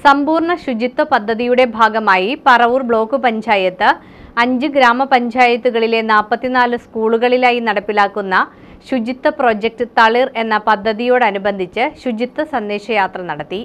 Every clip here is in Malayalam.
സമ്പൂർണ്ണ ശുചിത്വ പദ്ധതിയുടെ ഭാഗമായി പറവൂർ ബ്ലോക്ക് പഞ്ചായത്ത് അഞ്ച് ഗ്രാമപഞ്ചായത്തുകളിലെ നാൽപ്പത്തിനാല് സ്കൂളുകളിലായി നടപ്പിലാക്കുന്ന ശുചിത്വ പ്രോജക്റ്റ് തളിർ എന്ന പദ്ധതിയോടനുബന്ധിച്ച് ശുചിത്വ സന്ദേശയാത്ര നടത്തി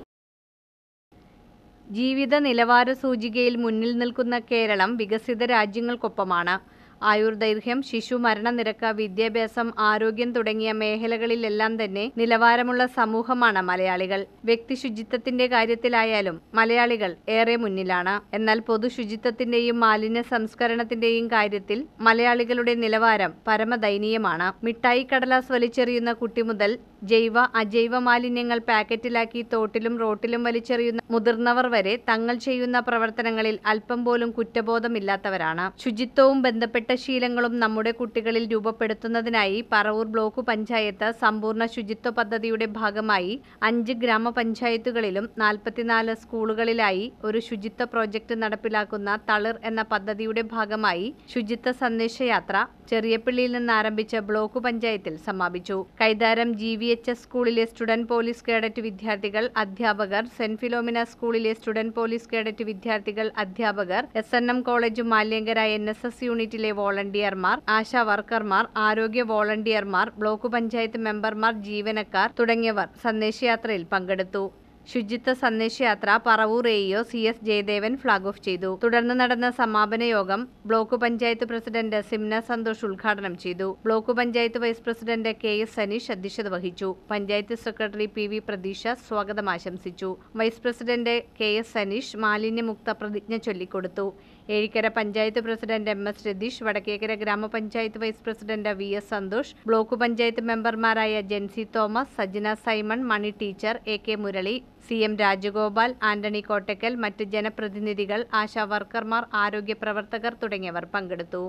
ജീവിത നിലവാര സൂചികയിൽ മുന്നിൽ നിൽക്കുന്ന കേരളം വികസിത രാജ്യങ്ങൾക്കൊപ്പമാണ് ആയുർദൈർഘ്യം ശിശു മരണനിരക്ക് വിദ്യാഭ്യാസം ആരോഗ്യം തുടങ്ങിയ മേഖലകളിലെല്ലാം തന്നെ നിലവാരമുള്ള സമൂഹമാണ് മലയാളികൾ വ്യക്തി ശുചിത്വത്തിന്റെ കാര്യത്തിലായാലും മലയാളികൾ ഏറെ മുന്നിലാണ് എന്നാൽ പൊതു ശുചിത്വത്തിന്റെയും മാലിന്യ സംസ്കരണത്തിന്റെയും കാര്യത്തിൽ മലയാളികളുടെ നിലവാരം പരമദയനീയമാണ് മിഠായി കടലാസ് വലിച്ചെറിയുന്ന കുട്ടി മുതൽ ജൈവ അജൈവ മാലിന്യങ്ങൾ പാക്കറ്റിലാക്കി തോട്ടിലും റോട്ടിലും വലിച്ചെറിയുന്ന മുതിർന്നവർ വരെ തങ്ങൾ ചെയ്യുന്ന പ്രവർത്തനങ്ങളിൽ അല്പം പോലും കുറ്റബോധമില്ലാത്തവരാണ് ശുചിത്വവും ബന്ധപ്പെട്ട ശീലങ്ങളും നമ്മുടെ കുട്ടികളിൽ രൂപപ്പെടുത്തുന്നതിനായി പറവൂർ ബ്ലോക്ക് പഞ്ചായത്ത് സമ്പൂർണ്ണ ശുചിത്വ പദ്ധതിയുടെ ഭാഗമായി അഞ്ച് ഗ്രാമപഞ്ചായത്തുകളിലും നാൽപ്പത്തിനാല് സ്കൂളുകളിലായി ഒരു ശുചിത്വ പ്രോജക്റ്റ് നടപ്പിലാക്കുന്ന തളിർ എന്ന പദ്ധതിയുടെ ഭാഗമായി ശുചിത്വ സന്ദേശയാത്ര ചെറിയപ്പള്ളിയിൽ നിന്ന് ആരംഭിച്ച ബ്ലോക്ക് പഞ്ചായത്തിൽ സമാപിച്ചു Kaitharam G V H S സ്കൂളിലെ സ്റ്റുഡന്റ് പോലീസ് കേഡറ്റ് വിദ്യാർത്ഥികൾ അധ്യാപകർ സെന്റ് ഫിലോമിന സ്കൂളിലെ സ്റ്റുഡന്റ് പോലീസ് കേഡറ്റ് വിദ്യാർത്ഥികൾ അധ്യാപകർ S N M college Malyankara N S S യൂണിറ്റിലെ വോളണ്ടിയർമാർ ആശാ വർക്കർമാർ ആരോഗ്യ വോളണ്ടിയർമാർ ബ്ലോക്ക് പഞ്ചായത്ത് മെമ്പർമാർ ജീവനക്കാർ തുടങ്ങിയവർ സന്ദേശയാത്രയിൽ പങ്കെടുത്തു ശുചിത്വ സന്ദേശയാത്ര Paravur AEO C S Jayadevan flag off ചെയ്തു തുടർന്ന് നടന്ന സമാപന യോഗം ബ്ലോക്ക് പഞ്ചായത്ത് പ്രസിഡന്റ് സിംന സന്തോഷ് ഉദ്ഘാടനം ചെയ്തു block panchayat vice president K S Saneesh അധ്യക്ഷത വഹിച്ചു panchayat secretary P V Pratheesha സ്വാഗതം ആശംസിച്ചു vice president K S Saneesh മാലിന്യമുക്ത പ്രതിജ്ഞ ചൊല്ലിക്കൊടുത്തു Ezhikkara panchayat president M S Ratheesh Vadakkekkara ഗ്രാമപഞ്ചായത്ത് vice president V S Santhosh block panchayat മെമ്പർമാരായ Jency Thomas Sajna Simon Mani teacher A K Murali C M Rajagopal Antony Kottakkal മറ്റ് ജനപ്രതിനിധികൾ ആശാ വർക്കർമാർ ആരോഗ്യ പ്രവർത്തകർ തുടങ്ങിയവർ പങ്കെടുത്തു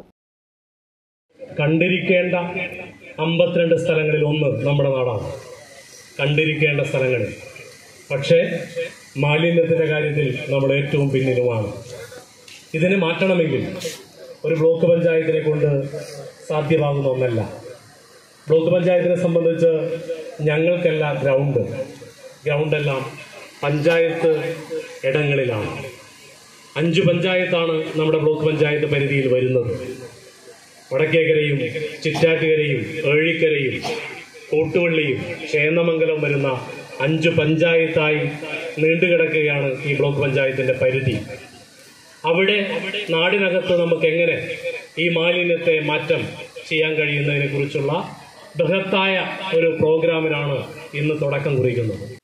കണ്ടിരിക്കേണ്ട അമ്പത്തിരണ്ട് സ്ഥലങ്ങളിൽ ഒന്ന് നമ്മുടെ നാടാണ് കണ്ടിരിക്കേണ്ട സ്ഥലങ്ങളിൽ പക്ഷേ മാലിന്യത്തിൻ്റെ കാര്യത്തിൽ നമ്മൾ ഏറ്റവും പിന്നിലുമാണ് ഇതിനെ മാറ്റണമെങ്കിൽ ഒരു ബ്ലോക്ക് പഞ്ചായത്തിനെ കൊണ്ട് സാധ്യമാകുന്ന ഒന്നല്ല ബ്ലോക്ക് പഞ്ചായത്തിനെ സംബന്ധിച്ച് ഞങ്ങൾക്കല്ല ഗ്രൗണ്ട് ഗ്രൗണ്ടെല്ലാം പഞ്ചായത്ത് ഇടങ്ങളിലാണ് അഞ്ച് പഞ്ചായത്താണ് നമ്മുടെ ബ്ലോക്ക് പഞ്ചായത്ത് പരിധിയിൽ വരുന്നത് വടക്കേക്കരയും ചിറ്റാറ്റുകരയും ഏഴിക്കരയും കോട്ടുവള്ളിയും ചേന്നമംഗലം വരുന്ന അഞ്ച് പഞ്ചായത്തായി നീണ്ടുകിടക്കുകയാണ് ഈ ബ്ലോക്ക് പഞ്ചായത്തിന്റെ പരിധി അവിടെ നാടിനകത്ത് നമുക്ക് എങ്ങനെ ഈ മാലിന്യത്തെ മാറ്റം ചെയ്യാൻ കഴിയുന്നതിനെ കുറിച്ചുള്ള ബൃഹത്തായ ഒരു പ്രോഗ്രാമിനാണ് ഇന്ന് തുടക്കം കുറിക്കുന്നത്